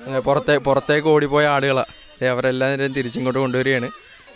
അങ്ങനെ പുറത്തേ പുറത്തേക്ക് ഓടിപ്പോയ ആടുകളാണ് അവരെല്ലാവരും തിരിച്ചിങ്ങോട്ട് കൊണ്ടുവരികയാണ്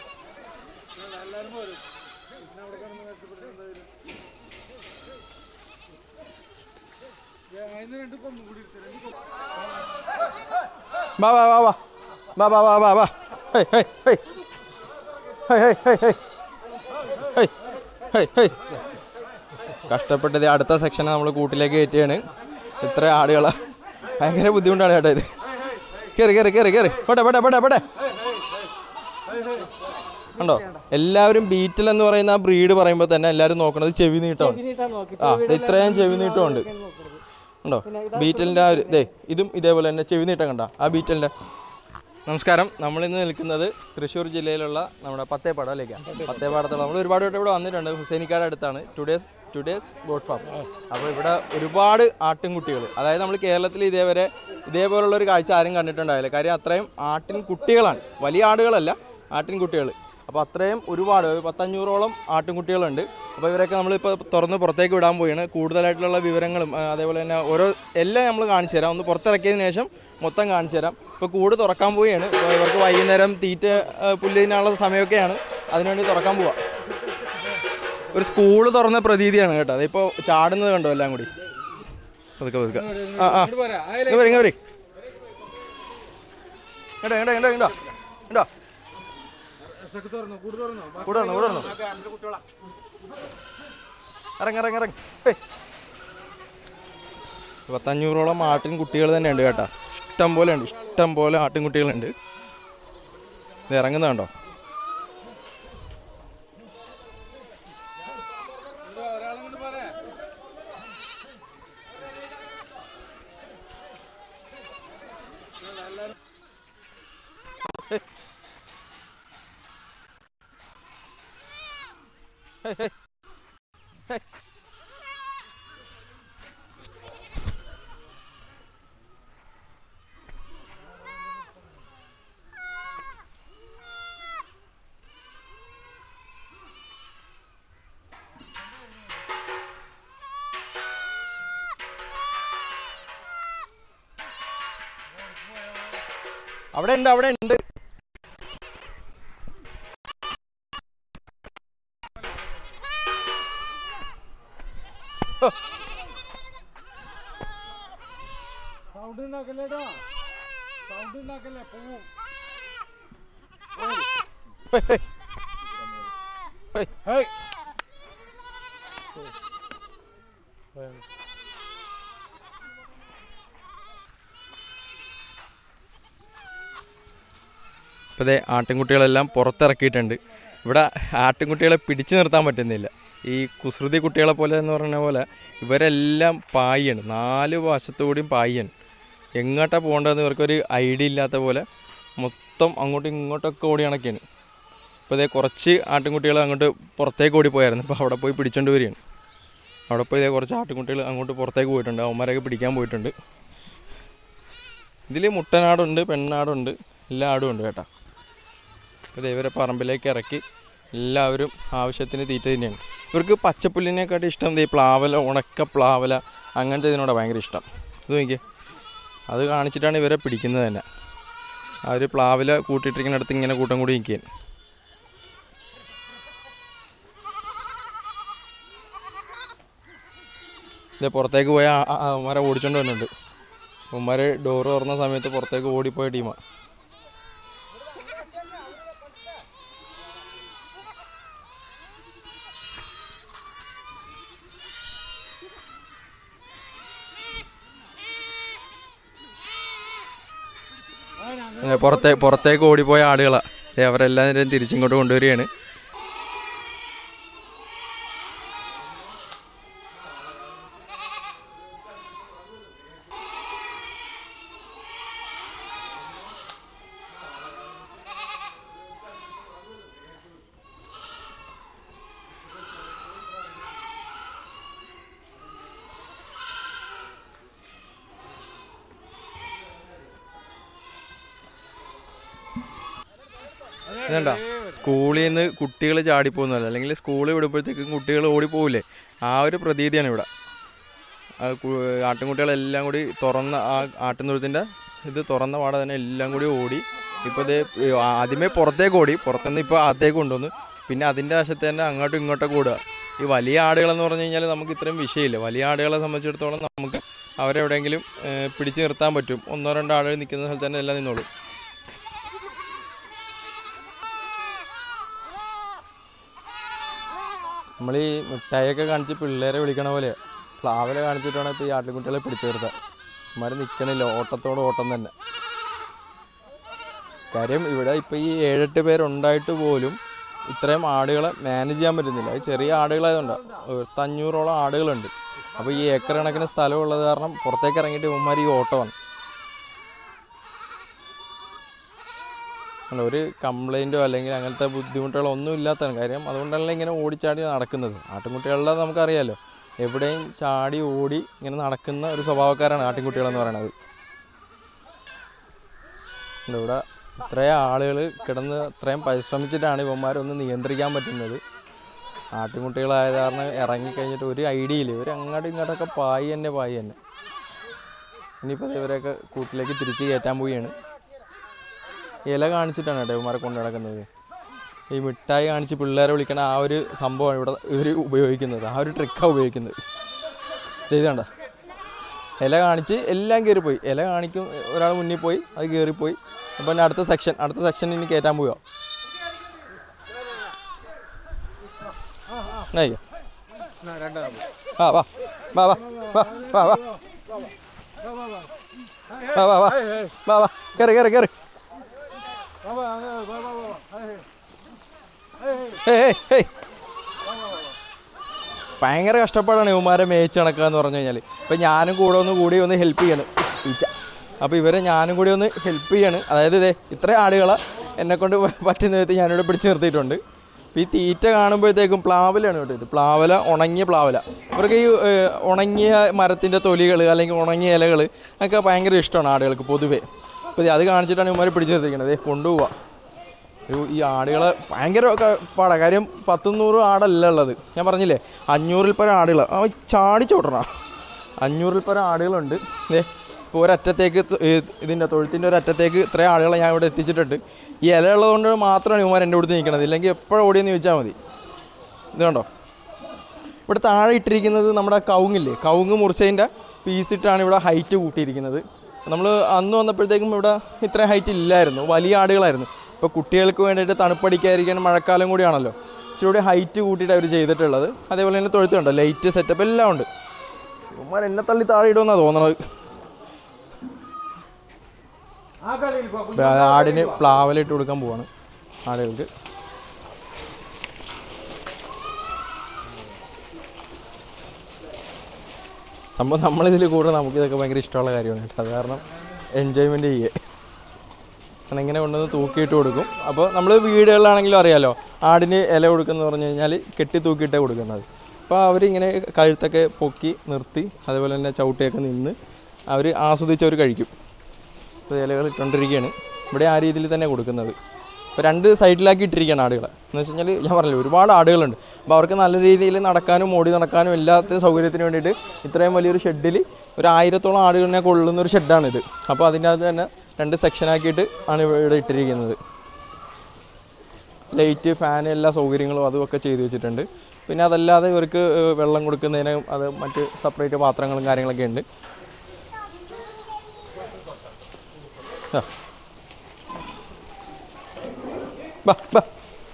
വാ വാ വാ വാ വാ വാ വാ വാ വാ hey hey hey hey hey hey hey hey hey കഷ്ടപ്പെട്ടത് അടുത്ത സെക്ഷൻ നമ്മൾ കൂട്ടിലേക്ക് കയറ്റിയാണ് ഇത്ര ആടുകളാ ഭയങ്കര ബുദ്ധിമുട്ടാണ് കേട്ടോ ഇത് കയറി കയറി കയറി കയറി പോട്ടെ പോട്ടെ പോട്ടെ പോട്ടെ ഉണ്ടോ എല്ലാവരും ബീറ്റിൽ എന്ന് പറയുന്ന ആ ബ്രീഡ് പറയുമ്പോൾ തന്നെ എല്ലാവരും നോക്കണത് ചെവി നീട്ടമാണ് ആ ഇത് ഇത്രയും ചെവി നീട്ടമുണ്ട് ഉണ്ടോ ബീറ്റലിൻ്റെ ആ ഒരു ദേ ഇതും ഇതേപോലെ തന്നെ ചെവി നീട്ടം കണ്ട ആ ബീറ്റലിൻ്റെ നമസ്കാരം നമ്മളിന്ന് നിൽക്കുന്നത് തൃശ്ശൂർ ജില്ലയിലുള്ള നമ്മുടെ പത്തേപ്പാടത്തിലേക്കാണ് പത്തേപ്പാടത്തുള്ള നമ്മൾ ഒരുപാട് വട്ടം ഇവിടെ വന്നിട്ടുണ്ട് ഹുസൈനിക്കാട് അടുത്താണ് ടുഡേസ് ടുഡേസ് ബോട്ട് ഫാം അപ്പോൾ ഇവിടെ ഒരുപാട് ആട്ടിൻകുട്ടികൾ അതായത് നമ്മൾ കേരളത്തിൽ ഇതേവരെ ഇതേപോലുള്ള ഒരു കാഴ്ച ആരും കണ്ടിട്ടുണ്ടാവില്ല കാര്യം അത്രയും ആട്ടിൻ കുട്ടികളാണ് വലിയ ആടുകളല്ല ആട്ടിൻകുട്ടികൾ അപ്പോൾ അത്രയും ഒരുപാട് ഒരു പത്തഞ്ഞൂറോളം ആട്ടിൻകുട്ടികളുണ്ട് അപ്പോൾ ഇവരൊക്കെ നമ്മളിപ്പോൾ തുറന്ന് പുറത്തേക്ക് വിടാൻ പോവുകയാണ് കൂടുതലായിട്ടുള്ള വിവരങ്ങളും ആ, അതേപോലെ തന്നെ ഓരോ എല്ലാം നമ്മൾ കാണിച്ചു തരാം ഒന്ന് പുറത്തിറക്കിയതിന് ശേഷം മൊത്തം കാണിച്ചു തരാം ഇപ്പോൾ കൂട് തുറക്കാൻ പോവുകയാണ് ഇപ്പോൾ ഇവർക്ക് വൈകുന്നേരം തീറ്റ ആ, പുല്ല് തിന്നാനുള്ള സമയമൊക്കെയാണ് അതിനുവേണ്ടി തുറക്കാൻ പോവാം ഒരു സ്കൂള് തുറന്ന പ്രതീതിയാണ് കേട്ടോ അതിപ്പോൾ ചാടുന്നത് കണ്ടോ എല്ലാം കൂടി പതുക്കെ പതുക്കെ ആ ആ ഇങ്ങ് വരി ഇങ്ങ് വരി ഇങ്ങോട്ടോ ഇങ്ങോട്ടോ ഇങ്ങോട്ടോ ഇങ്ങോട്ടോ ഇങ്ങോട്ടോ കൂടെ വരണോ കൂടെ വരണോ ഇറങ്ങി ഇറങ്ങി ഇറങ്ങി ഹേയ്. പത്തഞ്ഞൂറോളം ആട്ടിൻ കുട്ടികൾ തന്നെ ഉണ്ട് കേട്ടോ ഇഷ്ടം പോലെ ഉണ്ട് ഇഷ്ടം പോലെ ആട്ടിൻകുട്ടികളുണ്ട് ഇത് ഇറങ്ങുന്നതുണ്ടോ അവിടെ ഉണ്ട് അവിടെ ഉണ്ട് സൗണ്ട് ഉണ്ടാക്കല്ലേട്ടോ സൗണ്ട് ഉണ്ടാക്കല്ലേ പോവും ഹേയ്, ഹേയ്. ഹേയ്. ഹേയ് ഇപ്പോൾ ദേ ആട്ടിൻകുട്ടികളെല്ലാം പുറത്തിറക്കിയിട്ടുണ്ട് ഇവിടെ ആട്ടിൻകുട്ടികളെ പിടിച്ചു നിർത്താൻ പറ്റുന്നില്ല ഈ കുസൃതി കുട്ടികളെ പോലെ എന്ന് പറഞ്ഞ പോലെ ഇവരെല്ലാം പായാണ് നാല് വശത്തുകൂടിയും പായാണ് എങ്ങോട്ടാണ് പോകേണ്ടതെന്ന് ഇവർക്കൊരു ഐഡിയ ഇല്ലാത്ത പോലെ മൊത്തം അങ്ങോട്ടും ഇങ്ങോട്ടൊക്കെ ഓടി കണക്കാണ് ഇപ്പോൾ ഇതേ കുറച്ച് ആട്ടിൻകുട്ടികൾ അങ്ങോട്ട് പുറത്തേക്ക് ഓടിപ്പോയായിരുന്നു ഇപ്പോൾ അവിടെ പോയി പിടിച്ചോണ്ട് വരികയാണ് അവിടെ പോയി ഇതേ കുറച്ച് ആട്ടിൻകുട്ടികൾ അങ്ങോട്ട് പുറത്തേക്ക് പോയിട്ടുണ്ട് അവന്മാരൊക്കെ പിടിക്കാൻ പോയിട്ടുണ്ട് ഇതിൽ മുട്ടനാടുണ്ട് പെണ്ണാടുണ്ട് എല്ലാ ആടും ഉണ്ട് കേട്ടോ അപ്പോൾ ഇവരെ പറമ്പിലേക്ക് ഇറക്കി എല്ലാവരും ആവശ്യത്തിന് തീറ്റ തന്നെയാണ് ഇവർക്ക് പച്ചപ്പുല്ലിനെക്കാട്ടി ഇഷ്ടം ഈ പ്ലാവല ഉണക്ക പ്ലാവല അങ്ങനത്തെ ഇതിനോടാണ് ഭയങ്കര ഇഷ്ടം ഇത് നോക്കിയേ അത് കാണിച്ചിട്ടാണ് ഇവരെ പിടിക്കുന്നത് തന്നെ ആ ഒരു പ്ലാവില കൂട്ടിയിട്ടിരിക്കുന്നിടത്ത് ഇങ്ങനെ കൂട്ടം കൂടി നിൽക്കുകയാണ് ഇത് പുറത്തേക്ക് പോയ ആ- ആ- അവന്മാരെ ഓടിച്ചോണ്ട് വന്നിട്ടുണ്ട് അവന്മാർ ഡോറ് തുറന്ന സമയത്ത് പുറത്തേക്ക് ഓടിപ്പോയ ടീമാണ് അങ്ങനെ പുറത്തേ പുറത്തേക്ക് ഓടിപ്പോയ ആടുകളാണ് അവരെല്ലാവരും തിരിച്ചിങ്ങോട്ട് കൊണ്ടുവരികയാണ് ഇതണ്ട സ്കൂളിൽ നിന്ന് കുട്ടികൾ ചാടിപ്പോകുന്നതല്ല അല്ലെങ്കിൽ സ്കൂൾ വിടുമ്പോഴത്തേക്കും കുട്ടികൾ ഓടിപ്പോവില്ലേ ആ ഒരു പ്രതീതിയാണ് ഇവിടെ ആ കു- ആട്ടിൻകുട്ടികളെല്ലാം കൂടി തുറന്ന ആ ആട്ടിൻതൊഴുത്തിൻ്റെ ഇത് തുറന്ന പാടെ തന്നെ എല്ലാം കൂടി ഓടി ഇപ്പോൾ ഇത് ആദ്യമേ പുറത്തേക്ക് ഓടി പുറത്തുനിന്ന് ഇപ്പോൾ അകത്തേക്ക് കൊണ്ടുവന്നു പിന്നെ അതിൻ്റെ വശത്ത് തന്നെ അങ്ങോട്ടും ഇങ്ങോട്ടൊക്കെ ഓടുക ഈ വലിയ ആടുകളെന്ന് പറഞ്ഞു കഴിഞ്ഞാൽ നമുക്ക് ഇത്രയും വിഷയമില്ല വലിയ ആടുകളെ സംബന്ധിച്ചിടത്തോളം നമുക്ക് അവരെവിടെയെങ്കിലും ഏഹ്, പിടിച്ച് നിർത്താൻ പറ്റും ഒന്നോ രണ്ടോ ആളുകൾ നിൽക്കുന്ന സ്ഥലത്ത് തന്നെ എല്ലാം നിന്നോളും നമ്മൾ ഈ മിഠായിയൊക്കെ കാണിച്ച് പിള്ളേരെ വിളിക്കണ പോലെ പ്ലാവിലെ കാണിച്ചിട്ടാണ് ഇപ്പോൾ ഈ ആട്ടിൻകുട്ടികളെ പിടിച്ചു നിർത്തുക ഇമാര് നിൽക്കണില്ല ഓട്ടത്തോട് ഓട്ടം തന്നെ കാര്യം ഇവിടെ ഇപ്പോൾ ഈ ഏഴെട്ട് പേരുണ്ടായിട്ട് പോലും ഇത്രയും ആടുകളെ മാനേജ് ചെയ്യാൻ പറ്റുന്നില്ല അത് ചെറിയ ആടുകളായതുകൊണ്ടാണ് പത്തഞ്ഞൂറോളം ആടുകളുണ്ട് അപ്പോൾ ഈ ഏക്കർ കണക്കിന് സ്ഥലമുള്ളത് കാരണം പുറത്തേക്ക് ഇറങ്ങിയിട്ട് ഇവന്മാർ ഈ ഓട്ടമാണ് അല്ല ഒരു കംപ്ലൈൻറ്റോ അല്ലെങ്കിൽ അങ്ങനത്തെ ബുദ്ധിമുട്ടുകളോ ഒന്നും ഇല്ലാത്തതാണ് കാര്യം അതുകൊണ്ടല്ല ഇങ്ങനെ ഓടിച്ചാടി നടക്കുന്നത് ആട്ടിൻകുട്ടികളുടെ നമുക്കറിയാലോ എവിടെയും ചാടി ഓടി ഇങ്ങനെ നടക്കുന്ന ഒരു സ്വഭാവക്കാരാണ് ആട്ടിൻകുട്ടികളെന്ന് പറയുന്നത് ഉണ്ട് ഇവിടെ ഇത്രയും ആളുകൾ കിടന്ന് ഇത്രയും പരിശ്രമിച്ചിട്ടാണ് ഇവന്മാരൊന്ന് നിയന്ത്രിക്കാൻ പറ്റുന്നത് ആട്ടിൻകുട്ടികളായത് കാരണം ഇറങ്ങിക്കഴിഞ്ഞിട്ട് ഒരു ഐഡിയ ഇല്ല ഇവർ അങ്ങോട്ടും ഇങ്ങോട്ടൊക്കെ പായി തന്നെ പായി തന്നെ ഇനിയിപ്പോൾ ഇവരെയൊക്കെ കൂട്ടിലേക്ക് തിരിച്ച് കയറ്റാൻ പോവുകയാണ് ഇല കാണിച്ചിട്ടാണ് കേട്ടോ ഇവന്മാരെ കൊണ്ട് നടക്കുന്നത് ഈ മിഠായി കാണിച്ച് പിള്ളേരെ വിളിക്കണ ആ ഒരു സംഭവമാണ് ഇവിടെ ഇവർ ഉപയോഗിക്കുന്നത് ആ ഒരു ട്രിക്കാണ് ഉപയോഗിക്കുന്നത് ചെയ്തണ്ട ഇല കാണിച്ച് എല്ലാം കയറിപ്പോയി ഇല കാണിക്കും ഒരാൾ മുന്നിൽ പോയി അത് കയറിപ്പോയി അപ്പോൾ ഇനി അടുത്ത സെക്ഷൻ അടുത്ത സെക്ഷൻ ഇനി കയറ്റാൻ പോവുക അയ്യോ ആ വാ വാ വാ വാ വാ വാ വാ വാ വാ വാ വാ കയറി കയറി കയറി ഏയ് ഏയ് ഏയ് ഭയങ്കര കഷ്ടപ്പാടാണ് ഇവന്മാരെ മേയിച്ച് നടക്കുക എന്ന് പറഞ്ഞു കഴിഞ്ഞാൽ ഇപ്പം ഞാനും കൂടെ ഒന്ന് കൂടി ഒന്ന് ഹെൽപ്പ് ചെയ്യണം ഈച്ച അപ്പോൾ ഇവരെ ഞാനും കൂടി ഒന്ന് ഹെൽപ്പ് ചെയ്യാണ് അതായത് ഇതേ ഇത്രയും ആടുകളെ എന്നെക്കൊണ്ട് പറ്റുന്ന വിധത്തിൽ ഞാനിവിടെ പിടിച്ച് നിർത്തിയിട്ടുണ്ട് അപ്പോൾ ഈ തീറ്റ കാണുമ്പോഴത്തേക്കും പ്ലാവലാണ് കേട്ടോ ഇത് പ്ലാവല ഉണങ്ങിയ പ്ലാവല ഇവർക്ക് ഈ ഏഹ്, ഉണങ്ങിയ മരത്തിൻ്റെ തൊലികൾ അല്ലെങ്കിൽ ഉണങ്ങിയ ഇലകൾ ഒക്കെ ഭയങ്കര ഇഷ്ടമാണ് ആടുകൾക്ക് പൊതുവേ അപ്പോൾ ഇത് അത് കാണിച്ചിട്ടാണ് ഇവന്മാർ പിടിച്ച് നിർത്തിക്കുന്നത് കൊണ്ടുപോവുക ഒരു ഈ ആടുകളെ ഭയങ്കര ക- പാടാ കാര്യം പത്തും നൂറും ആടല്ല ഉള്ളത് ഞാൻ പറഞ്ഞില്ലേ അഞ്ഞൂറിൽ പരം ആടുകൾ ആ ചാടി ചോട്ടണം അഞ്ഞൂറിൽ പരം ആടുകളുണ്ട് ഏ ഇപ്പോൾ ഒരറ്റത്തേക്ക് ത- ഈ ഇതിൻ്റെ തൊഴുത്തിൻ്റെ ഒരറ്റത്തേക്ക് ഇത്രയും ആളുകളെ ഞാൻ ഇവിടെ എത്തിച്ചിട്ടുണ്ട് ഈ ഇല ഉള്ളതുകൊണ്ട് മാത്രമാണ് ഇവന്മാർ എൻ്റെ അടുത്ത് നിൽക്കണത് ഇല്ലെങ്കിൽ എപ്പോഴും ഓടിയെന്ന് ചോദിച്ചാൽ മതി ഇത് കണ്ടോ ഇവിടെ താഴെ ഇട്ടിരിക്കുന്നത് നമ്മുടെ കവുങ്ങില്ലേ കവുങ്ങ് മുറിച്ചതിൻ്റെ പീസിട്ടാണ് ഇവിടെ ഹൈറ്റ് കൂട്ടിയിരിക്കുന്നത് നമ്മൾ അന്ന് വന്നപ്പോഴത്തേക്കും ഇവിടെ ഇത്രയും ഹൈറ്റ് ഇല്ലായിരുന്നു വലിയ ആടുകളായിരുന്നു ഇപ്പോൾ കുട്ടികൾക്ക് വേണ്ടിയിട്ട് തണുപ്പടിക്കാതിരിക്കാൻ മഴക്കാലം കൂടിയാണല്ലോ ഇച്ചിരി കൂടി ഹൈറ്റ് കൂട്ടിയിട്ട് അവർ ചെയ്തിട്ടുള്ളത് അതേപോലെ തന്നെ തൊഴുത്ത് കണ്ടോ ലൈറ്റ് സെറ്റപ്പ് എല്ലാം ഉണ്ട് ഉമ്മാർ എന്നെ തള്ളി താഴെ ഇടുമെന്നാണ് തോന്നണത് ആ കളിയിൽ പോ ഇപ്പൊ ആ ആടിന് പ്ലാവലിട്ട് കൊടുക്കാൻ പോവാണ് ആടുകൾക്ക് സംഭവം നമ്മളിതിൽ കൂടെ നമുക്കിതൊക്കെ ഭയങ്കര ഇഷ്ടമുള്ള കാര്യമാണ് കേട്ടോ അത് കാരണം എൻജോയ്മെൻറ്റ് ചെയ്യേ കാരണം ഇങ്ങനെ കൊണ്ടുവന്ന് തൂക്കിയിട്ട് കൊടുക്കും അപ്പോൾ നമ്മൾ വീടുകളിലാണെങ്കിലും അറിയാലോ ആടിന് ഇല കൊടുക്കുന്നത് പറഞ്ഞു കഴിഞ്ഞാൽ കെട്ടി തൂക്കിയിട്ടേ കൊടുക്കുന്നത് അപ്പോൾ അവരിങ്ങനെ കഴുത്തൊക്കെ പൊക്കി നിർത്തി അതുപോലെ തന്നെ ചവിട്ടിയൊക്കെ നിന്ന് അവർ ആസ്വദിച്ച് അവർ കഴിക്കും ഇപ്പോൾ ഇലകൾ ഇട്ടുകൊണ്ടിരിക്കുകയാണ് ഇവിടെ ആ രീതിയിൽ തന്നെ കൊടുക്കുന്നത് ഇപ്പോൾ രണ്ട് സൈഡിലാക്കി ഇട്ടിരിക്കുകയാണ് ആടുകളെ എന്ന് വെച്ച് കഴിഞ്ഞാൽ ഞാൻ പറഞ്ഞില്ല ഒരുപാട് ആടുകളുണ്ട് അപ്പോൾ അവർക്ക് നല്ല രീതിയിൽ നടക്കാനും ഓടി നടക്കാനും എല്ലാത്ത സൗകര്യത്തിന് വേണ്ടിയിട്ട് ഇത്രയും വലിയൊരു ഷെഡിൽ ഒരു ആയിരത്തോളം ആടുകളിനെ കൊള്ളുന്ന ഒരു ഷെഡാണിത് അപ്പോൾ അതിൻ്റെ അകത്ത് തന്നെ രണ്ട് സെക്ഷനാക്കിയിട്ട് ആണ് ഇവിടെ ഇട്ടിരിക്കുന്നത് ലൈറ്റ് ഫാൻ എല്ലാ സൗകര്യങ്ങളും അതുമൊക്കെ ചെയ്തു വെച്ചിട്ടുണ്ട് പിന്നെ അതല്ലാതെ ഇവർക്ക് ഏഹ്, വെള്ളം കൊടുക്കുന്നതിന് അത് മറ്റ് സെപ്പറേറ്റ് പാത്രങ്ങളും കാര്യങ്ങളൊക്കെ ഉണ്ട് ആ. ബാ ബാ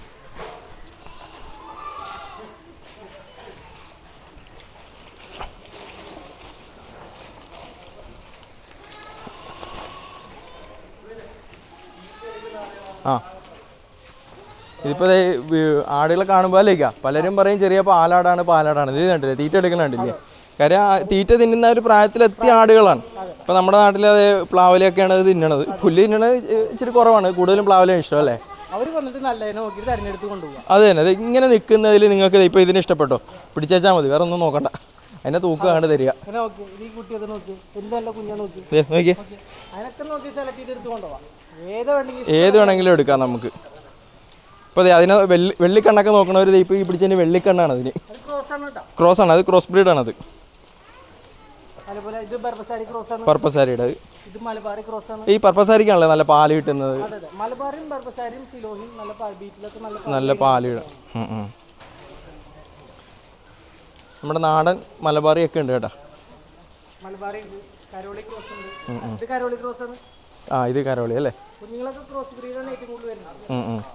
ആ ഇതിപ്പോൾ ദേ വി- ആടുകളെ കാണുമ്പോൾ അല്ലേക്കാ പലരും പറയും ചെറിയ പാലാടാണ് പാലാടാണ് ഇത് കണ്ടില്ലേ തീറ്റ എടുക്കണുണ്ടില്ലേ കാര്യം ആ തീറ്റ തിന്നുന്ന ഒരു പ്രായത്തിലെത്തിയ ആടുകളാണ് ഇപ്പം നമ്മുടെ നാട്ടിൽ അത് പ്ലാവലയൊക്കെയാണ് ഇത് തിന്നണത് പുല്ല് തിന്നണത് ഇച്ചിരി കുറവാണ് കൂടുതലും പ്ലാവലയാണ് ഇഷ്ടം അല്ലേ അവർ വന്നിട്ട് നല്ലതിനെ നോക്കിയിട്ട് തിരഞ്ഞെടുത്ത് കൊണ്ടുപോകാം അത് തന്നെ അത് ഇങ്ങനെ നിൽക്കുന്നതിൽ നിങ്ങൾക്ക് ഇപ്പോൾ ഇതിന് ഇഷ്ടപ്പെട്ടോ പിടിച്ചേച്ചാൽ മതി വേറെ ഒന്നും നോക്കണ്ട അതിനെ തൂക്കം അങ്ങോട്ട് തരിക പിന്നെ നോക്കി ഈ കുട്ടിയൊക്കെ നോക്കി എന്ത് നല്ല കുഞ്ഞാ നോക്കി ദേ, നോക്കിയേ അതിനൊക്കെ നോക്കി സെലക്ട് ചെയ്ത് എടുത്ത് കൊണ്ടുപോകാം ഏത് വേണമെങ്കിൽ ഏത് വേണമെങ്കിലും എടുക്കാം നമുക്ക് ഇപ്പോൾ അതെ അതിന് വെള്ളി വെള്ളിക്കണ്ണൊക്കെ നോക്കണവർ ഇപ്പോൾ ഈ പിടിച്ചതിന് വെള്ളിക്കണ്ണാണ് അതിന് അത് ക്രോസ് ആണ് കേട്ടോ ക്രോസ് ആണ് അത് ക്രോസ് ബ്രീഡ് ആണ് അത് അതുപോലെ ഇത് ബർബസാരി ക്രോസ് ആണ് പർപ്പസാരിയുടെ ഇത് മലബാറി ക്രോസ് ആണ് ഈ പർപ്പസാരിക്കാണല്ലേ നല്ല പാല് കിട്ടുന്നത് അതെ അതെ മലബാറിയും ബർബസാരിയും സിലോഹിയും നല്ല പാ- ബീറ്റിലൊക്കെ നല്ല പാ- നല്ല പാല് കിട്ടും ഉം, ഉം. നമ്മുടെ നാടൻ മലബാറിയൊക്കെ ഉണ്ട് കേട്ടോ മലബാറി ഉണ്ട് കരോളി ക്രോസ് ഉണ്ട് ഇത് കരോളി ക്രോസ് ആണ് ആ ഇത് കരോളി അല്ലേ കുഞ്ഞുങ്ങളൊക്കെ ക്രോസ് ബ്രീഡാണ് ഏറ്റവും കൂടുതൽ വരുന്നത് ഉം, ഉം.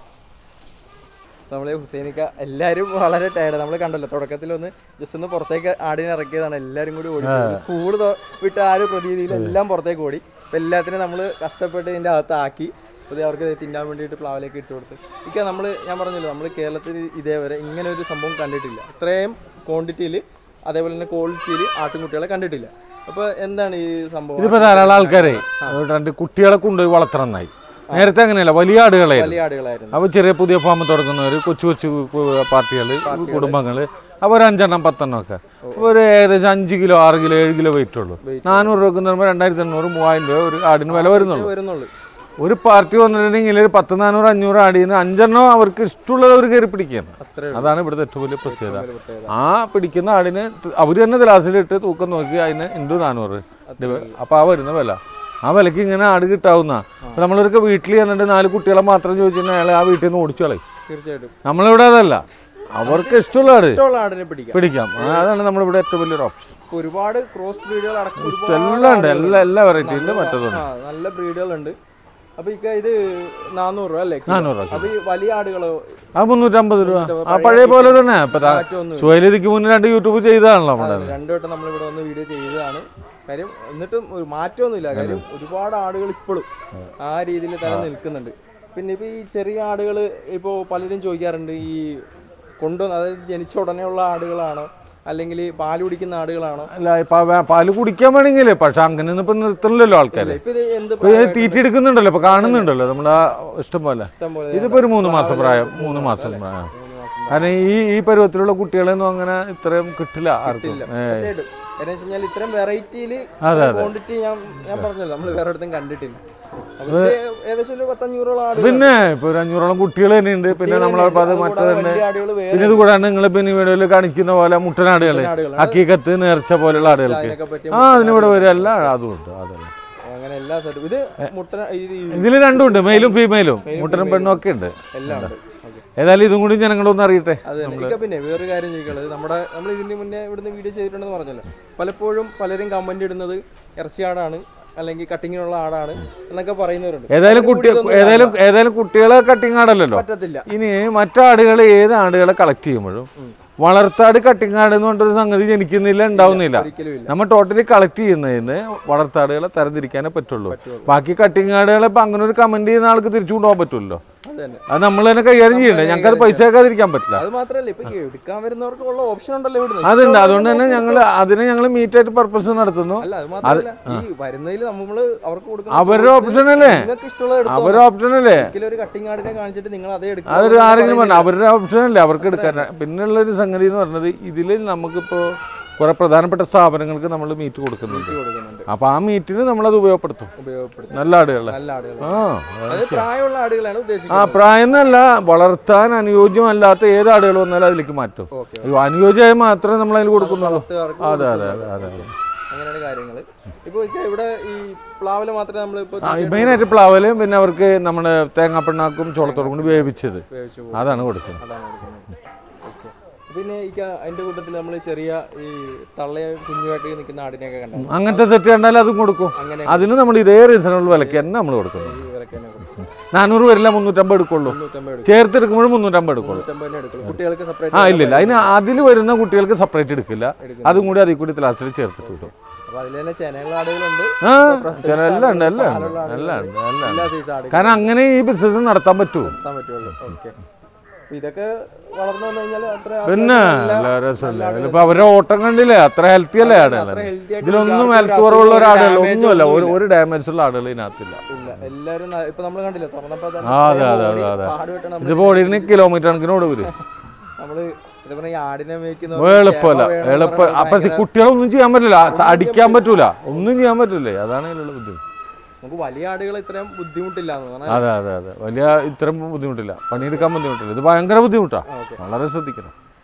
നമ്മളെ ഹുസൈനിക്ക എല്ലാവരും വളരെ ടയർഡ് നമ്മൾ കണ്ടല്ലോ തുടക്കത്തിൽ ഒന്ന് ജസ്റ്റ് ഒന്ന് പുറത്തേക്ക് ആടിനെ ഇറക്കിയതാണ് എല്ലാവരും കൂടി ഓടി സ്കൂൾ വിട്ട് ആ ഒരു പ്രതീതിയിൽ എല്ലാം പുറത്തേക്ക് ഓടി അപ്പം എല്ലാത്തിനും നമ്മൾ കഷ്ടപ്പെട്ട് ഇതിൻ്റെ അകത്ത് ആക്കി അപ്പോൾ ഇത് അവർക്ക് ഇത് തിന്നാൻ വേണ്ടിയിട്ട് പ്ലാവിലേക്ക് ഇട്ട് കൊടുത്ത് ഇക്ക നമ്മൾ ഞാൻ പറഞ്ഞല്ലോ നമ്മൾ കേരളത്തിൽ ഇതേവരെ ഇങ്ങനെ ഒരു സംഭവം കണ്ടിട്ടില്ല ഇത്രയും ക്വാണ്ടിറ്റിയിൽ അതേപോലെ തന്നെ ക്വാളിറ്റിയിൽ ആട്ടിൻകുട്ടികളെ കണ്ടിട്ടില്ല അപ്പോൾ എന്താണ് ഈ സംഭവം ഇതിപ്പോ ധാരാളം ആൾക്കാരെ രണ്ട് കുട്ടികളെ കൊണ്ടുപോയി വളർത്തണമെന്നായി നേരത്തെ അങ്ങനെയല്ല വലിയ ആടുകളായിരുന്നു വലിയ ആടുകളായിരുന്നു അപ്പോൾ ചെറിയ പുതിയ ഫാം തുടങ്ങുന്നവർ കൊച്ചു കൊച്ചു പാർട്ടികൾ കുടുംബങ്ങൾ അപ്പോൾ ഒരു അഞ്ചെണ്ണം പത്തെണ്ണം ഒക്കെ അപ്പോൾ ഒരു ഏകദേശം അഞ്ച് കിലോ ആറ് കിലോ ഏഴ് കിലോ വെയിറ്റ് ഉള്ളൂ നാനൂറ് രൂപക്ക് എന്ന് പറയുമ്പോൾ രണ്ടായിരത്തി എണ്ണൂറ് മൂവായിരം രൂപ ഒരു ആടിന് വില വരുന്നുള്ളൂ വരുന്നുള്ളൂ ഒരു പാർട്ടി വന്നിട്ടുണ്ടെങ്കിൽ ഒരു പത്ത് നാനൂറ് അഞ്ഞൂറ് ആടിന്ന് അഞ്ചെണ്ണം അവർക്ക് ഇഷ്ടമുള്ളത് അവർ കയറി പിടിക്കുകയാണ് അത്രേ അതാണ് ഇവിടുത്തെ ഏറ്റവും വലിയ പ്രത്യേകത ആ പിടിക്കുന്ന ആടിന് അവർ തന്നെ ഗ്ലാസ്സിലിട്ട് തൂക്കം നോക്കി അതിന് ഇൻഡു നാനൂറ് അപ്പോൾ ആ വരുന്ന വില ആ വിലക്ക് ഇങ്ങനെ ആട് കിട്ടാവുന്ന അപ്പോൾ നമ്മളൊക്കെ വീട്ടിൽ ചെന്നിട്ട് നാല് കുട്ടികളെ മാത്രം ചോദിച്ചിട്ടുണ്ടെങ്കിൽ അയാളെ ആ വീട്ടിൽ നിന്ന് ഓടിച്ചു കളയും തീർച്ചയായിട്ടും നമ്മളിവിടെ അതല്ല അവർക്ക് ഇഷ്ടമുള്ള ആട് ഇഷ്ടമുള്ള ആടിനെ പിടിക്കാം പിടിക്കാം ആ, അതാണ് നമ്മളിവിടെ ഏറ്റവും വലിയൊരു ഓപ്ഷൻ ഇപ്പൊ ഒരുപാട് ക്രോസ് ബ്രീഡുകൾ അടക്കം ഒരുപാട് എല്ലാം ഉണ്ട് എല്ലാ എല്ലാ വെറൈറ്റി ഉണ്ട് മറ്റതുണ്ട് ആ, നല്ല ബ്രീഡുകളുണ്ട് അപ്പൊ ഇക്ക ഇത് നാനൂറ് രൂപ അല്ലേ നാനൂറ് രൂപ അപ്പൊ ഈ വലിയ ആടുകളോ ആ മുന്നൂറ്റമ്പത് രൂപ ആ പഴയ പോലെ തന്നെ ഇപ്പൊ മാറ്റമൊന്നും സുഹൈലിക്ക് മുന്നേ രണ്ട് യൂട്യൂബ് ചെയ്തതാണല്ലോ നമ്മുടെ രണ്ടു വട്ടം നമ്മൾ ഇവിടെ വന്ന് വീഡിയോ ചെയ്തതാണ് കാര്യം എന്നിട്ടും ഒരു മാറ്റമൊന്നുമില്ല കാര്യം ഒരുപാട് ആടുകൾ ഇപ്പോഴും ആ രീതിയിൽ തന്നെ നിൽക്കുന്നുണ്ട് പിന്നെ ഇപ്പൊ ഈ ചെറിയ ആടുകൾ ഇപ്പോ പലരും ചോദിക്കാറുണ്ട് ഈ കൊണ്ടുവന്ന് അതായത് ജനിച്ച ഉടനെയുള്ള ആടുകളാണോ അല്ലെങ്കിൽ പാല് കുടിക്കുന്ന ആടുകളാണോ അല്ല ഇപ്പൊ വേ- പാല് കുടിക്കാൻ വേണമെങ്കിൽ പക്ഷെ അങ്ങനെ ഇപ്പൊ നിർത്തണില്ലല്ലോ ആൾക്കാര് ഇപ്പൊ ഇത് എന്ത് ഇപ്പൊ ഇത് തീറ്റ എടുക്കുന്നുണ്ടല്ലോ ഇപ്പൊ കാണുന്നുണ്ടല്ലോ നമ്മുടെ ആ ഇഷ്ടം പോലെ ഇഷ്ടം പോലെ ഇതിപ്പോ ഒരു മൂന്ന് മാസം പ്രായം മൂന്ന് മാസം പ്രായം കാരണം ഈ ഈ പരുവത്തിലുള്ള കുട്ടികളെയൊന്നും അങ്ങനെ ഇത്രയും കിട്ടില്ല ആർക്കും ഏ. സത്യമായിട്ടും. കാരണം വെച്ച് കഴിഞ്ഞാൽ ഇത്രയും വെറൈറ്റിയിൽ ക്വാണ്ടിറ്റി ഞാൻ ഞാൻ പറഞ്ഞല്ലോ നമ്മൾ വേറെ ഇടത്തും കണ്ടിട്ടില്ല അപ്പൊ ഇത് ഏകദേശം ഒരു പത്തഞ്ഞൂറോളം ആടുകൾ പിന്നെ ഇപ്പൊ ഒരു അഞ്ഞൂറോളം കുട്ടികൾ തന്നെ ഉണ്ട് പിന്നെ നമ്മളെ അത് മറ്റേ തന്നെ വലിയ ആടുകൾ വേറെ പിന്നെ ഇത് കൂടാണ്ട് നിങ്ങൾ പിന്നെ വീഡിയോയിൽ കാണിക്കുന്ന പോലെ മുട്ടനാടുകള് ആടുകളാണ്. അക്കീക്കത്ത് നേർച്ച പോലുള്ള ആടുകൾക്ക് അതിനൊക്കെ പറ്റിയ ആ അതിനിവിടെ വരും എല്ലാ അതും ഉണ്ട് അതല്ല അങ്ങനെ എല്ലാ സെറ്റും ഇത് മുട്ട ഇത് ഈ ഇതിൽ രണ്ടും ഉണ്ട് മെയിലും ഫീമെയിലും മുട്ടനും പെണ്ണും ഒക്കെ ഉണ്ട് എല്ലാം ഉണ്ട് ഓക്കെ ഏതായാലും ഇതും കൂടി ജനങ്ങളൊന്ന് അറിയട്ടെ അത് തന്നെ ഇക്ക പിന്നെ വേറൊരു കാര്യം ചോദിക്കാനുള്ളത് നമ്മുടെ നമ്മൾ ഇതിന് മുന്നേ ഇവിടുന്ന് വീഡിയോ ചെയ്തിട്ടുണ്ടെന്ന് പറഞ്ഞല്ലോ പലപ്പോഴും പലരും കമന്റ് ഇടുന്നത് ഇറച്ചിയാടാണ് അല്ലെങ്കിൽ കട്ടിങ്ങിനുള്ള ആടാണ് എന്നൊക്കെ പറയുന്നവരുണ്ട് ഏതായാലും കുട്ടി ഏതായാലും ഏതായാലും കുട്ടികളെ കട്ടിങ് ആടല്ലല്ലോ പറ്റത്തില്ല ഇനി മറ്റാടുകൾ ഏത് ആടുകളെ കളക്ട് ചെയ്യുമ്പോഴും വളർത്താട് കട്ടിങ് ആട് എന്ന് പറഞ്ഞൊരു സംഗതി ജനിക്കുന്നില്ല ഉണ്ടാവുന്നില്ല ഒരിക്കലും ഇല്ല നമ്മൾ ടോട്ടലി കളക്ട് ചെയ്യുന്നതിന് വളർത്താടുകളെ തരംതിരിക്കാനേ പറ്റുള്ളൂ ബാക്കി കട്ടിങ് ആടുകളെ ഇപ്പൊ അങ്ങനെ ഒരു കമന്റ് ചെയ്യുന്ന ആൾക്ക് തിരിച്ചു കൊണ്ടുപോകാൻ പറ്റുമല്ലോ അത് തന്നെ അത് നമ്മൾ തന്നെ കൈകാര്യം ചെയ്യണ്ടേ ഞങ്ങൾക്ക് അത് പൈസ ആക്കാതിരിക്കാൻ പറ്റില്ല അത് മാത്രല്ല ഇപ്പൊ ഈ എടുക്കാൻ വരുന്നവർക്ക് ഉള്ള ഓപ്ഷൻ ഉണ്ടല്ലോ ഇവിടുന്ന് അതുണ്ട് അതുകൊണ്ട് തന്നെ ഞങ്ങൾ അതിനെ ഞങ്ങൾ മീറ്റ് ആയിട്ട് പർപ്പസ് നടത്തുന്നു അല്ല അത് മാത്രല്ല ഈ വരുന്നതിൽ നമ്മള് അവർക്ക് കൊടുക്കുന്ന അവരുടെ ഓപ്ഷൻ അല്ലേ നിങ്ങൾക്ക് ഇഷ്ടമുള്ളത് എടുത്തോ അവരുടെ ഓപ്ഷൻ അല്ലേ ഒരിക്കലും ഒരു കട്ടിങ് ആടിനെ കാണിച്ചിട്ട് നിങ്ങൾ അതേ എടുക്കുക അതൊരു ആരെങ്കിലും പറഞ്ഞു അവരുടെ ഓപ്ഷൻ അല്ലേ അവർക്ക് എടുക്കാൻ പിന്നെയുള്ള ഒരു സംഗതി എന്ന് പറഞ്ഞത് ഇതിൽ നമുക്കിപ്പോൾ കുറെ പ്രധാനപ്പെട്ട സ്ഥാപനങ്ങൾക്ക് നമ്മൾ മീറ്റ് കൊടുക്കുന്നുണ്ട് കൊടുക്കുന്നുണ്ട് അപ്പൊ ആ മീറ്റിന് നമ്മളത് ഉപയോഗപ്പെടുത്തും ഉപയോഗപ്പെടുത്തും നല്ല ആടുകളെ നല്ല ആടുകൾ ആ അത് പ്രായമുള്ള ആടുകളാണ് ആ ഉദ്ദേശിക്കുന്നത് പ്രായം എന്നല്ല വളർത്താൻ അനുയോജ്യമല്ലാത്ത ഏത് ആടുകൾ വന്നാലും അതിലേക്ക് മാറ്റും ഓക്കെ അയ്യോ, അനുയോജ്യമായി മാത്രമേ നമ്മൾ അതിൽ കൊടുക്കുന്നുള്ളൂ വളർത്തുകാർക്ക് അതെ അതെ അതെ അതെ അതെ അങ്ങനെയാണ് കാര്യങ്ങൾ ഇപ്പൊ ഇവിടെ ഈ പ്ലാവില് മാത്രമേ നമ്മൾ ഇപ്പൊ ആ മെയിനായിട്ട് പ്ലാവലും പിന്നെ അവർക്ക് നമ്മുടെ തേങ്ങാപ്പിണ്ണാക്കും ചോളത്തോടും കൂടി വേവിച്ചത് ഉപയോഗിച്ചു പോകും. അതാണ് കൊടുക്കുന്നത് അതാണ് കൊടുക്കുന്നത് ഓക്കെ പിന്നെ ഈ ക- അതിന്റെ കൂട്ടത്തിൽ നമ്മൾ ചെറിയ ഈ തള്ളയെ കുഞ്ഞുമായിട്ട് നിൽക്കുന്ന ആടിനെയൊക്കെ കണ്ടാൽ അങ്ങനത്തെ സെറ്റ് കണ്ടാൽ അതും കൊടുക്കും അങ്ങനെ അതിന് നമ്മൾ ഇതേ റീസണബിൾ വിലക്ക് തന്നെ നമ്മൾ കൊടുക്കുന്നത് ഈ വിലക്ക് തന്നെ കൊടുക്കും നാനൂറ് വരില്ല മുന്നൂറ്റമ്പത് എടുക്കുള്ളൂ മുന്നൂറ്റമ്പത് എടുക്കും ചേർത്തെടുക്കുമ്പോൾ മുന്നൂറ്റമ്പത് എടുക്കുള്ളൂ മുന്നൂറ്റമ്പത് തന്നെ എടുക്കുള്ളൂ കുട്ടികൾക്ക് സെപ്പറേറ്റ് ആ ഇല്ലില്ല അതിന് അതിൽ വരുന്ന കുട്ടികൾക്ക് സെപ്പറേറ്റ് എടുക്കില്ല അതും കൂടി അതിൽ കൂടി ക്ലാസ്സിൽ ചേർത്തിട്ട് വിടും അപ്പൊ അതിൽ തന്നെ ചെനയുള്ള ആടുകളുണ്ട് ആ ചില എല്ലാം ഉണ്ട് എല്ലാം ഉണ്ട് എല്ലാം ഉണ്ട് എല്ലാം ഉണ്ട് എല്ലാ സൈസ് ആടുകൾ കാരണം അങ്ങനെ ഈ ബിസിനസ് നടത്താൻ പറ്റൂ നടത്താൻ പറ്റുള്ളൂ ഓക്കെ ഇതൊക്കെ വളർന്നു വന്നു കഴിഞ്ഞാൽ അത്ര പിന്നെ അത്യാവശ്യം നല്ല- നല്ല രസമല്ലേ ഇപ്പൊ അവരുടെ ഓട്ടം കണ്ടില്ലേ അത്ര ഹെൽത്തി അല്ലേ ആടുകൾ അത്ര healthy ആയിട്ട് ഇതിലൊന്നും യാതൊരു ഹെൽത്ത് കുറവുള്ള ഒരു ആടുകൾ damage ഒന്നുമല്ല ഒരു ഒന്നുമില്ല. ഒരു ഡാമേജ് ഉള്ള ആടുകൾ ഇതിനകത്തില്ല ഇല്ല എല്ലാരും ന- ഇപ്പൊ നമ്മൾ കണ്ടില്ല തുറന്നപ്പോ തന്നെ ആ, അതെ, ഇത്രയും അതെ, ഓടി അതെ, അതെ. പാട് വെട്ടണം നമ്മള് ഇതിപ്പോ ഓടിന് കിലോമീറ്റർ കണക്കിനോട് വരും നമ്മള് ഇത് പറഞ്ഞ ഈ ആടിനെ മേയ്ക്കുന്ന എളുപ്പമല്ല എളുപ്പം അപ്പൊ കുട്ടികളൊന്നും ചെയ്യാൻ പറ്റില്ല ത- അടിക്കാൻ പറ്റൂല ഒന്നും ചെയ്യാൻ പറ്റൂലേ അതാണ് ഇതിലുള്ള ബുദ്ധിമുട്ട് നമുക്ക് വലിയ ആടുകൾ ഇത്രയും ബുദ്ധിമുട്ടില്ല എന്ന് പറഞ്ഞാൽ അതെ അതെ അതെ വലിയ ഇത്തരം ബുദ്ധിമുട്ടില്ല പണിയെടുക്കാൻ ബുദ്ധിമുട്ടില്ല ഇത് ഭയങ്കര ബുദ്ധിമുട്ടാ ഓക്കെ വളരെ ശ്രദ്ധിക്കണം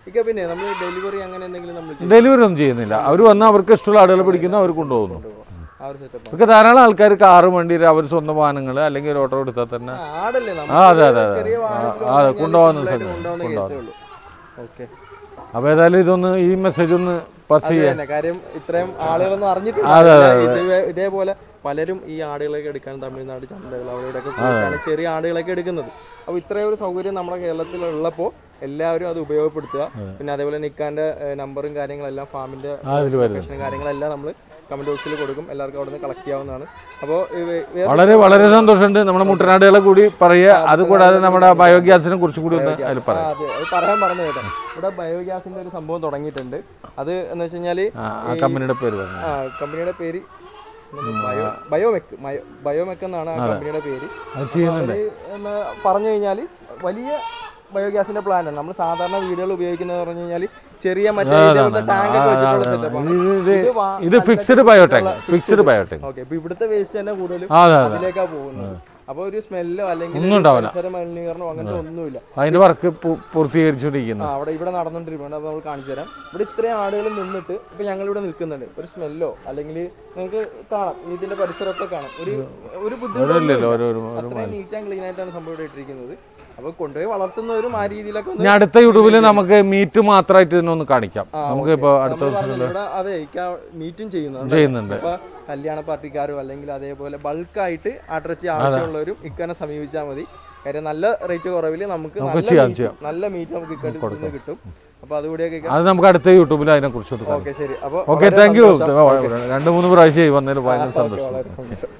ഇക്ക പിന്നെ നമ്മൾ ഡെലിവറി അങ്ങനെ എന്തെങ്കിലും നമ്മൾ ഡെലിവറി ഒന്നും ചെയ്യുന്നില്ല അവർ വന്ന് അവർക്ക് ഇഷ്ടമുള്ള ആളുകൾ പിടിക്കുന്നു അവർ കൊണ്ടുപോകുന്നു ആ ഒരു സെറ്റപ്പ് ഇവർക്ക് ധാരാളം ആൾക്കാർ കാറ് വണ്ടി അവർ സ്വന്തം വാഹനങ്ങൾ അല്ലെങ്കിൽ ഒരു ഓട്ടോ എടുത്താൽ തന്നെ ആടല്ലേ ആ, അതെ, അതെ, അതെ. ചെറിയ ആ, വാഹനത്തിൽ ആ, വന്നു കഴിഞ്ഞാൽ കൊണ്ടുപോകാവുന്ന simple ആയിട്ട് സ്ഥലം. കൊണ്ടുപോകുന്ന കേസേ ഉള്ളൂ ഓക്കെ അപ്പോൾ ഏതായാലും ഇതൊന്ന് ഈ മെസ്സേജ് ഒന്ന് പാസ് അത് ചെയ്യാൻ തന്നെ കാര്യം ഇത്രയും ആളുകളൊന്നും അറിഞ്ഞിട്ടില്ല അതെ, അതെ, ഇതേ- ഇതേപോലെ പലരും ഈ ആടുകളൊക്കെ എടുക്കാൻ തമിഴ്നാട് ചന്തകൾ അവിടെയൊക്കെ പോയിട്ടാണ് ചെറിയ ആടുകളൊക്കെ എടുക്കുന്നത് അപ്പോൾ ഇത്രയും ഒരു സൗകര്യം നമ്മുടെ കേരളത്തിൽ ഉള്ളപ്പോൾ എല്ലാവരും അത് ഉപയോഗപ്പെടുത്തുക പിന്നെ അതേപോലെ നിക്കാന്റെ നമ്പറും കാര്യങ്ങളെല്ലാം ഫാമിന്റെ അതിൽ വരുന്നത് ലൊക്കേഷനും കാര്യങ്ങളെല്ലാം നമ്മൾ കമന്റ് ബോക്സിൽ കൊടുക്കും എല്ലാവർക്കും അവിടെ നിന്ന് കളക്ട് ചെയ്യാവുന്നതാണ് അപ്പോൾ വളരെ വളരെ സന്തോഷമുണ്ട് നമ്മുടെ മുട്ടനാടുകളെ കൂടി പറയുക അതുകൂടാതെ നമ്മുടെ ബയോഗ്യാസിനെ കുറിച്ച് കൂടി ഒന്ന് അതിൽ പറയാം അതെ അത് പറയാൻ പറഞ്ഞു കേട്ടോ ഇവിടെ ബയോഗ്യാസിന്റെ ഒരു സംഭവം തുടങ്ങിയിട്ടുണ്ട് അത് എന്ന് വെച്ച് കഴിഞ്ഞാൽ ആ, ആ കമ്പനിയുടെ പേര് പറഞ്ഞു ആ കമ്പനിയുടെ പേര് ബയോ ബയോമെക് മയോ- ബയോമെക് എന്നാണ് ആ കമ്പനിയുടെ പേര് അത് ചെയ്യുന്നുണ്ട് അവര് എന്ന് പറഞ്ഞു കഴിഞ്ഞാൽ വലിയ ബയോഗ്യാസിന്റെ പ്ലാന്റ് ആണ് നമ്മൾ സാധാരണ വീടുകൾ ഉപയോഗിക്കുന്നത് പറഞ്ഞു കഴിഞ്ഞാൽ ചെറിയ മറ്റേ ഇതേപോലത്തെ ടാങ്ക് ഒക്കെ വെച്ചിട്ടുള്ള സെറ്റപ്പ് ആണ് ഇത് ഇത് വാ- ഇത് fixed biotech fixed biotech okay ഇപ്പൊ ഇവിടുത്തെ വേസ്റ്റ് തന്നെ കൂടുതലും ആ, അതെ അതെ അതിലേക്കാ പോകുന്നത് അപ്പൊ ഒരു സ്മെല്ലോ അല്ലെങ്കിൽ ഒന്നും ഒരു ഉണ്ടാവില്ല. പരിസര മലിനീകരണമോ അങ്ങനത്തെ ഒന്നുമില്ല അതിന്റെ വർക്ക് പൂർത്തീകരിച്ചുകൊണ്ടിരിക്കുന്നു ആ അവിടെ ഇവിടെ നടന്നുകൊണ്ടിരിക്കുന്നത് അപ്പോൾ നമ്മൾ കാണിച്ചു തരാം ഇവിടെ ഇത്രയും ആളുകൾ നിന്നിട്ട് ഇപ്പൊ ഞങ്ങൾ ഇവിടെ നിൽക്കുന്നുണ്ട് ഒരു സ്മെല്ലോ അല്ലെങ്കിൽ നിങ്ങൾക്ക് കാണാം ഇതിന്റെ പരിസരമൊക്കെ കാണാം ഒരു ഒരു ബുദ്ധിമുട്ടില്ല ഇല്ലല്ലോ ഒരു ഒരു അത്രയും നീറ്റ് ആൻഡ് ക്ലീൻ ആയിട്ടാണ് സംഭവം ഇവിടെ ഇട്ടിരിക്കുന്നത് അപ്പൊ കൊണ്ടുപോയി വളർത്തുന്നവരും ആ രീതിയിലൊക്കെ ഒന്ന് ഇനി അടുത്ത യൂട്യൂബിൽ നമുക്ക് മീറ്റ് മാത്രമായിട്ട് ഇതിനൊന്ന് കാണിക്കാം നമുക്ക് ഇപ്പോൾ അടുത്ത നമ്മള് ദിവസം പറഞ്ഞല്ലോ, ഇവിടെ അതെ മീറ്റും ചെയ്യുന്നുണ്ട് ചെയ്യുന്നുണ്ട് ഇപ്പൊ കല്യാണ പാർട്ടിക്കാരോ അല്ലെങ്കിൽ അതേപോലെ ബൾക്കായിട്ട് അടർച്ചി ആവശ്യമുള്ളവരും ഇക്കനെ സമീപിച്ചാൽ മതി കാര്യം നല്ല റേറ്റ് കുറവിൽ നമുക്ക് നല്ല ചെയ്യാം, meat- നല്ല മീറ്റ് നമുക്ക് ഇക്കടുത്ത് കിട്ടും അപ്പൊ അതുകൂടിയൊക്കെ അത് നമുക്ക് അടുത്ത യൂട്യൂബിൽ അതിനെ കുറിച്ചൊന്ന് കാണാം ഓക്കെ ശരി അപ്പൊ ഓക്കെ താങ്ക് യു രണ്ട് മൂന്ന് പ്രാവശ്യമായി വന്നതിൽ ഭയങ്കര സന്തോഷം വളരെ സന്തോഷം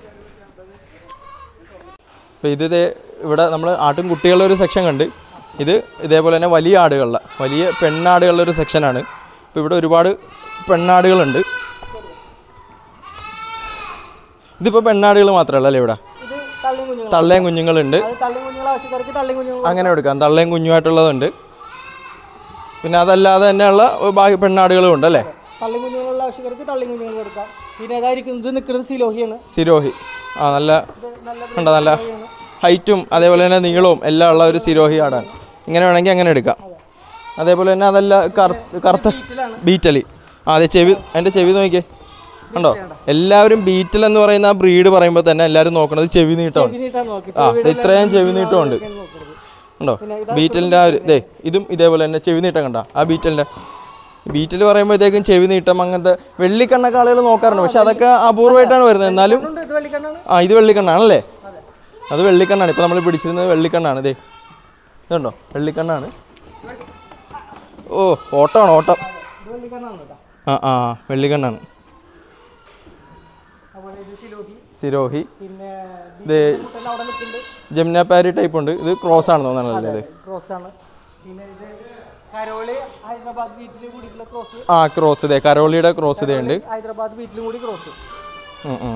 അപ്പോൾ ഇത് ദേ ഇവിടെ നമ്മൾ ആട്ടും കുട്ടികളുടെ ഒരു സെക്ഷൻ കണ്ട് ഇത് ഇതേപോലെ തന്നെ വലിയ ആടുകളുടെ വലിയ പെണ്ണാടുകളുടെ ഒരു സെക്ഷനാണ് ഇപ്പോൾ ഇവിടെ ഒരുപാട് പെണ്ണാടുകളുണ്ട് ഇതിപ്പോൾ പെണ്ണാടുകൾ മാത്രമല്ല അല്ലേ ഇവിടെ ഇത് തള്ളി കുഞ്ഞുങ്ങൾ തള്ളയും കുഞ്ഞുങ്ങളുണ്ട് അത് തള്ളി കുഞ്ഞുങ്ങൾ ആവശ്യക്കാർക്ക് തള്ളി കുഞ്ഞുങ്ങൾ അങ്ങനെ എടുക്കാം തള്ളയും കുഞ്ഞുമായിട്ടുള്ളതുണ്ട് പിന്നെ അതല്ലാതെ തന്നെയുള്ള ബാക്കി പെണ്ണാടുകളും ഉണ്ട് അല്ലേ തള്ളി കുഞ്ഞുങ്ങളുള്ള ആവശ്യക്കാർക്ക് തള്ളി കുഞ്ഞുങ്ങൾ കൊടുക്കാം പിന്നെ ഏതായിരിക്കും ഇത് നിൽക്കുന്നത് സിലോഹിയാണ് സിരോഹി ആ നല്ല ഇത് നല്ല കണ്ടോ നല്ല ഹൈറ്റും അതേപോലെ തന്നെ നീളവും എല്ലാം ഉള്ള ഒരു സിരോഹി ആടാണ് ഇങ്ങനെ വേണമെങ്കിൽ അങ്ങനെ എടുക്കാം അതേപോലെ തന്നെ അതല്ല കറുത്ത കറുത്ത ബീറ്റലി ആ അതെ ചെവി എൻ്റെ ചെവി നോക്കിയേ കണ്ടോ എല്ലാവരും ബീറ്റൽ എന്ന് പറയുന്ന ആ ബ്രീഡ് പറയുമ്പോൾ തന്നെ എല്ലാവരും നോക്കണത് ചെവി നീട്ടമാണ് ഇതിനിട്ടാണ് നോക്കി ആ ഇത് ഇത്രയും ചെവി നീട്ടമുണ്ട് നോക്കുന്നത് ഉണ്ടോ ബീറ്റലിൻ്റെ ആ ഒരു ദേ ഇതും ഇതേപോലെ തന്നെ ചെവി നീട്ടം കണ്ട ആ ബീറ്റലിൻ്റെ ബീറ്റൽ പറയുമ്പോഴത്തേക്കും ചെവി നീട്ടം അങ്ങനത്തെ വെള്ളിക്കണ്ണൊക്കെ ആളുകൾ നോക്കാറുണ്ട് പക്ഷെ അതൊക്കെ അപൂർവമായിട്ടാണ് വരുന്നത് എന്നാലും ഉണ്ട് ഇത് വെള്ളിക്കണ്ണാണ് ആ ഇത് വെള്ളിക്കണ്ണാണല്ലേ അത് വെള്ളിക്കണ്ണാണ് ഇപ്പോൾ നമ്മൾ പിടിച്ചിരുന്നത് വെള്ളിക്കണ്ണാണ് ഇതേ ഇതുണ്ടോ വെള്ളിക്കണ്ണാണ് ഓ ഓട്ടമാണ് ഓട്ടം ഇത് വെള്ളിക്കണ്ണാണ് കേട്ടോ ആ ആ വെള്ളിക്കണ്ണാണ് അതുപോലെ ഇത് സിലോഹി സിരോഹി പിന്നെ ഇത് മുട്ടൻ്റെ അവിടെ നിൽക്കുന്നുണ്ട് ജമുന പാരി ടൈപ്പ് ഉണ്ട് ഇത് ക്രോസ് ആണ് തോന്നണല്ലേ ഇത് ക്രോസ് ആണ് പിന്നെ ഇത് കരോളി ഹൈദരാബാദ് ബീറ്റിൽ കൂടിയിട്ടുള്ള ക്രോസ് ആ ക്രോസ് ഇതേ കരോളിയുടെ ക്രോസ് ഇതേ ഉണ്ട് ഹൈദരാബാദ് ബീറ്റിലും കൂടി ക്രോസ് ഉം, ഉം.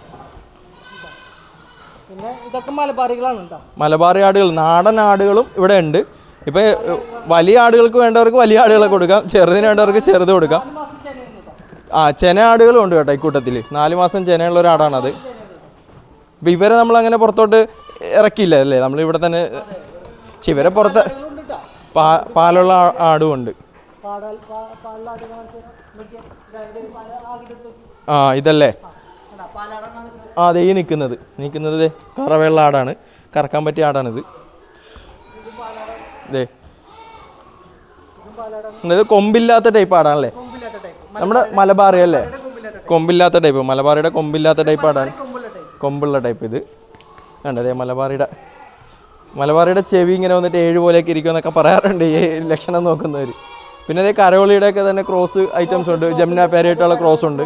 പിന്നെ ഇതൊക്കെ മലബാറികളാണ് കേട്ടോ മലബാറി ആടുകൾ നാടൻ ആടുകളും ഇവിടെ ഉണ്ട് ഇപ്പം വലിയ ആടുകൾക്ക് വേണ്ടവർക്ക് വലിയ ആടുകളെ കൊടുക്കാം ചെറുതിന് വേണ്ടവർക്ക് ചെറുത് കൊടുക്കാം ആ ചെന ആടുകളും ഉണ്ട് കേട്ടോ ഇക്കൂട്ടത്തിൽ നാല് മാസം ചെനയുള്ള ഒരു ആടാണത് അപ്പം ഇവരെ നമ്മൾ അങ്ങനെ പുറത്തോട്ട് ഇറക്കിയില്ല അല്ലേ നമ്മൾ ഇവിടെ തന്നെ പക്ഷെ ഇവരെ പുറത്ത് ഉണ്ട് കേട്ടോ പാ പാലുള്ള ആ- ആടും ഉണ്ട് പാടാൽ പാലാട് കാണിച്ചു നോക്കിയാൽ ഇതായത് പാല ആകിട്ട് ആ ഇതല്ലേ പാലാടാണ് ആ ദേ ഈ നിൽക്കുന്നത് നിൽക്കുന്നത് ദേ കറവെള്ള ആടാണ് കറക്കാൻ പറ്റിയ ആടാണിത് ദേ ഇത് കൊമ്പില്ലാത്ത ടൈപ്പ് ആടാണല്ലേ കൊമ്പില്ലാത്ത ടൈപ്പ് നമ്മുടെ മലബാറി അല്ലേ കൊമ്പില്ലാത്ത കൊമ്പില്ലാത്ത ടൈപ്പ് മലബാറിയുടെ കൊമ്പില്ലാത്ത ടൈപ്പ് ആടാണ് കൊമ്പുള്ള ടൈപ്പ് കൊമ്പുള്ള ടൈപ്പ് ഇത് കണ്ടതേ മലബാറിയുടെ മലബാറിയുടെ ചെവി ഇങ്ങനെ വന്നിട്ട് ഏഴ് പോലെയൊക്കെ ഇരിക്കുമെന്നൊക്കെ പറയാറുണ്ട് ഈ ലക്ഷണം നോക്കുന്നവർ പിന്നെ അതേ കരോളിയുടെ ഒക്കെ തന്നെ ക്രോസ് ഐറ്റംസ് ഉണ്ട് ജമുന പേരായിട്ടുള്ള ക്രോസ് ഉണ്ട്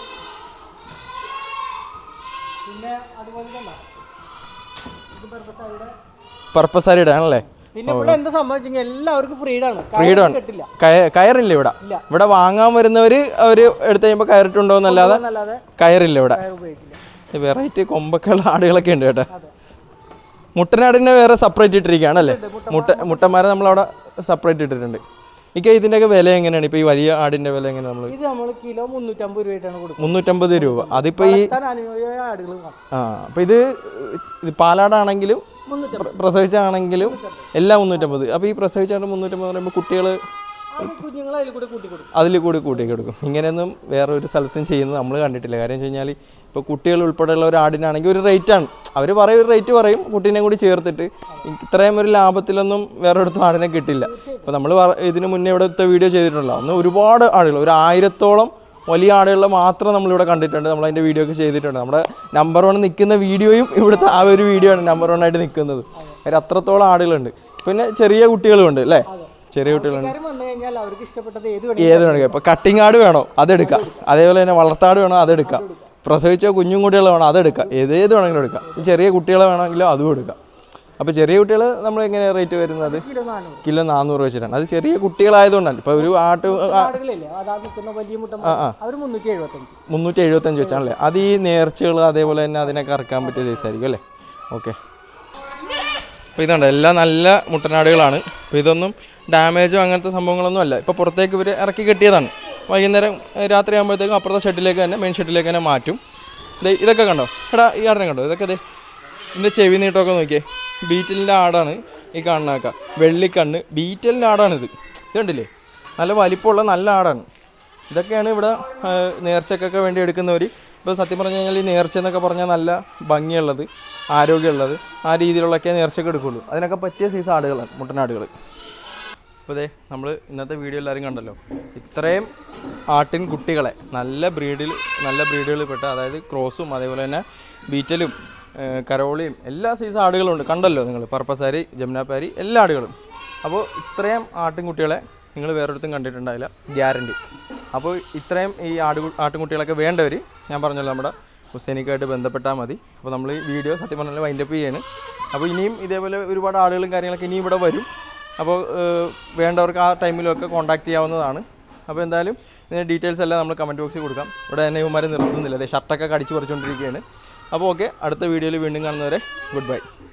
പിന്നെ അതുപോലെ തന്നെ ഇത് പർപ്പസായുടെ പർപ്പസ് ആരിയുടെ ആണല്ലേ പിന്നെ ഇവിടെ എന്താ സംഭവിച്ചെങ്കിൽ എല്ലാവർക്കും ഫ്രീഡാണ് Freedom ആണ്. കിട്ടില്ല കയ- കയറില്ല ഇവിടെ ഇല്ല. ഇവിടെ വാങ്ങാൻ വരുന്നവർ അവർ എടുത്തു കഴിയുമ്പോൾ കയറിട്ടുണ്ടോ എന്നല്ലാതെ എന്നല്ലാതെ കയറില്ല ഇവിടെ കയർ ഉപയോഗിക്കില്ല വെറൈറ്റി കൊമ്പൊക്കെ ഉള്ള ആടുകളൊക്കെ ഉണ്ട് കേട്ടോ അതെ മുട്ടനാടിനെ വേറെ സെപ്പറേറ്റ് ഇട്ടിരിക്കുകയാണ് അല്ലേ മുട്ട മുട്ടന്മാരെ നമ്മളവിടെ സെപ്പറേറ്റ് ഇട്ടിട്ടുണ്ട് ഇക്ക ഇതിൻ്റെയൊക്കെ വില എങ്ങനെയാണ് ഇപ്പോൾ ഈ വലിയ ആടിൻ്റെ വില എങ്ങനെ നമ്മൾ ഇത് നമ്മൾ കിലോ മുന്നൂറ്റമ്പത് രൂപയായിട്ടാണ് കൊടുക്കുന്നത് മുന്നൂറ്റമ്പത് രൂപ അതിപ്പോൾ ഈ വളർത്താൻ അനുയോജ്യമായ ആടുകൾ കാണും ആ അപ്പോൾ ഇത് ഇത് പാലാടാണെങ്കിലും മുന്നൂറ്റമ്പത് പ്ര- പ്രസവിച്ചാണെങ്കിലും എല്ലാം മുന്നൂറ്റമ്പത് അപ്പോൾ ഈ പ്രസവിച്ചാണ് മുന്നൂറ്റമ്പത് പറയുമ്പോൾ കുട്ടികൾ അത് കുഞ്ഞുങ്ങളെ അതിൽ കൂടെ കൂട്ടി കൊടുക്കും അതിൽ കൂടി കൂട്ടി കൊടുക്കും ഇങ്ങനെയൊന്നും വേറെ ഒരു സ്ഥലത്തും ചെയ്യുന്നത് നമ്മൾ കണ്ടിട്ടില്ല കാര്യം വെച്ച് കഴിഞ്ഞാൽ ഇപ്പോൾ കുട്ടികൾ ഉൾപ്പെടെയുള്ള ഒരു ആടിനാണെങ്കിൽ ഒരു റേറ്റാണ് അവർ പറയും ഒരു റേറ്റ് പറയും കുട്ടീനെ കൂടി ചേർത്തിട്ട് ഇത്രയും ഒരു ലാഭത്തിലൊന്നും വേറെ അടുത്തും ആടിനെ കിട്ടില്ല ഇപ്പോൾ നമ്മൾ ഇതിന് മുന്നേ ഇവിടുത്തെ വീഡിയോ ചെയ്തിട്ടുണ്ടല്ലോ അന്ന് ഒരുപാട് ആടുകൾ ഒരു ആയിരത്തോളം വലിയ ആടുകളെ മാത്രം നമ്മളിവിടെ കണ്ടിട്ടുണ്ട് നമ്മൾ അതിൻ്റെ വീഡിയോ ഒക്കെ ചെയ്തിട്ടുണ്ട് നമ്മുടെ നമ്പർ വൺ നിൽക്കുന്ന വീഡിയോയും ഇവിടുത്തെ ആ ഒരു വീഡിയോ ആണ് നമ്പർ വൺ ആയിട്ട് നിൽക്കുന്നത് കാര്യം അത്രത്തോളം ആടുകളുണ്ട് പിന്നെ ചെറിയ കുട്ടികളുമുണ്ട് അല്ലേ ചെറിയ കുട്ടികളുണ്ട് കാര്യം വന്നു കഴിഞ്ഞാൽ അവർക്ക് ഇഷ്ടപ്പെട്ടത് ഏത് ഏത് വേണമെങ്കിൽ ഇപ്പോൾ കട്ടിങ് ആട് വേണോ അതെടുക്കാം അതേപോലെ തന്നെ വളർത്താട് വേണോ അതെടുക്കാം പ്രസവിച്ച കുഞ്ഞും കുട്ടികൾ വേണോ അതെടുക്കാം ഏത് ഏത് വേണമെങ്കിലും എടുക്കാം ഈ ചെറിയ കുട്ടികളെ വേണമെങ്കിലും അതും എടുക്കാം അപ്പോൾ ചെറിയ കുട്ടികൾ നമ്മൾ എങ്ങനെ റേറ്റ് വരുന്നത് കിലോ നാനൂറ് കിലോ നാനൂറ് വെച്ചിട്ടാണ് അത് ചെറിയ കുട്ടികളായതുകൊണ്ടാണ് ഇപ്പോൾ ഒരു ആട്ട് ആടുകളില്ലേ അതാ നിൽക്കുന്ന വലിയ മുട്ട അവർ മുന്നൂറ്റി എഴുപത്തഞ്ച് മുന്നൂറ്റി എഴുപത്തഞ്ച് വെച്ചാണല്ലേ അത് ഈ നേർച്ചകൾ അതേപോലെ തന്നെ അതിനെ കറക്കാൻ പറ്റിയ സൈസ് ആയിരിക്കും അല്ലേ ഓക്കെ അപ്പോൾ ഇതുണ്ട് എല്ലാം നല്ല മുട്ടനാടുകളാണ് അപ്പോൾ ഇതൊന്നും ഡാമേജോ അങ്ങനത്തെ സംഭവങ്ങളൊന്നും അല്ല ഇപ്പോൾ പുറത്തേക്ക് ഇവർ ഇറക്കി കെട്ടിയതാണ് വൈകുന്നേരം ഏഹ്, രാത്രി ആകുമ്പോഴത്തേക്കും അപ്പുറത്തെ ഷെഡിലേക്ക് തന്നെ മെയിൻ ഷെഡിലേക്ക് തന്നെ മാറ്റും ദേ ഇതൊക്കെ കണ്ടോ എടാ ഈ ആടിനെ കണ്ടോ ഇതൊക്കെ ദേ ഇതിൻ്റെ ചെവി നീട്ടമൊക്കെ നോക്കിയേ ബീറ്റലിൻ്റെ ആടാണ് ഈ കാണുന്നതൊക്കെ വെള്ളിക്കണ്ണ് ബീറ്റലിൻ്റെ ആടാണിത് ഇത് കണ്ടില്ലേ നല്ല വലിപ്പമുള്ള നല്ല ആടാണ് ഇതൊക്കെയാണ് ഇവിടെ ആ, നേർച്ചക്കൊക്കെ വേണ്ടി എടുക്കുന്നവർ ഇപ്പോൾ സത്യം പറഞ്ഞു കഴിഞ്ഞാൽ ഈ നേർച്ച എന്നൊക്കെ പറഞ്ഞാൽ നല്ല ഭംഗിയുള്ളത് ആരോഗ്യമുള്ളത് ആ രീതിയിലുള്ളൊക്കെ നേർച്ചയൊക്കെ എടുക്കുള്ളൂ അതിനൊക്കെ പറ്റിയ സൈസ് ആടുകളാണ് മുട്ടനാടുകൾ അപ്പോൾ ദേ നമ്മൾ ഇന്നത്തെ വീഡിയോ എല്ലാവരും കണ്ടല്ലോ ഇത്രയും ആട്ടിൻ കുട്ടികളെ നല്ല ബ്രീഡിൽ നല്ല ബ്രീഡുകളിൽ പെട്ട അതായത് ക്രോസും അതേപോലെ തന്നെ ബീറ്റലും ഏഹ് കരോളിയും എല്ലാ സൈസ് ആടുകളുണ്ട് കണ്ടല്ലോ നിങ്ങൾ പർപ്പസാരി ജമുനാപ്പാരി എല്ലാ ആടുകളും അപ്പോൾ ഇത്രയും ആട്ടിൻകുട്ടികളെ നിങ്ങൾ വേറൊരിടത്തും കണ്ടിട്ടുണ്ടാവില്ല ഗ്യാരണ്ടി അപ്പോൾ ഇത്രയും ഈ ആട് ആട്ടിൻകുട്ടികളൊക്കെ വേണ്ടവർ ഞാൻ പറഞ്ഞല്ലോ നമ്മുടെ ഹുസൈനിക്കായിട്ട് ബന്ധപ്പെട്ടാൽ മതി അപ്പോൾ നമ്മൾ ഈ വീഡിയോ സത്യം പറഞ്ഞാൽ വൈൻഡപ്പ് ചെയ്യാണ് അപ്പോൾ ഇനിയും ഇതേപോലെ ഒരുപാട് ആളുകളും കാര്യങ്ങളൊക്കെ ഇനിയും ഇവിടെ വരും അപ്പോൾ ഏഹ്, വേണ്ടവർക്ക് ആ ടൈമിലൊക്കെ കോൺടാക്ട് ചെയ്യാവുന്നതാണ് അപ്പോൾ എന്തായാലും ഇതിൻ്റെ ഡീറ്റെയിൽസ് എല്ലാം നമ്മൾ കമൻറ്റ് ബോക്സിൽ കൊടുക്കാം ഇവിടെ തന്നെ ഇവന്മാരെ നിർത്തുന്നില്ല അതെ ഷർട്ടൊക്കെ കടിച്ച് പറിച്ചുകൊണ്ടിരിക്കുകയാണ് അപ്പോൾ ഓക്കെ അടുത്ത വീഡിയോയിൽ വീണ്ടും കാണുന്നവരെ ഗുഡ് ബൈ